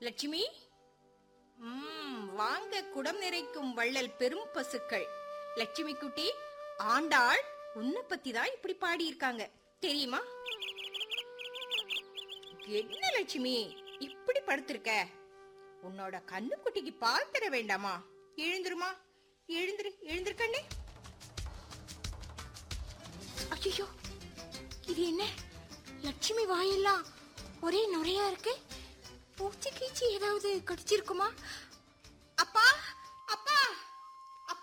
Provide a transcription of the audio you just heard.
லட்சுமி ம், வாங்க குடம் நிறைக்கும் வள்ளல் பெரும் பசுக்கள் லட்சுமி குட்டி ஆண்டாள் உன்னை பத்தி தான் இப்படி பாடி இருக்காங்க தெரியுமா என்ன லட்சுமி இப்படி படுத்திருக்க உன்னோட கண்ணுக்குட்டிக்கு பால் தர வேண்டாமா எழுந்துருமா எழுந்துரு எழுந்திருக்கண்ணே ஐயோ இது என்ன லட்சுமி வாயெல்லாம் ஒரே நுரையா இருக்கு பூச்சி கீச்சி ஏதாவது கடிச்சிருக்குமா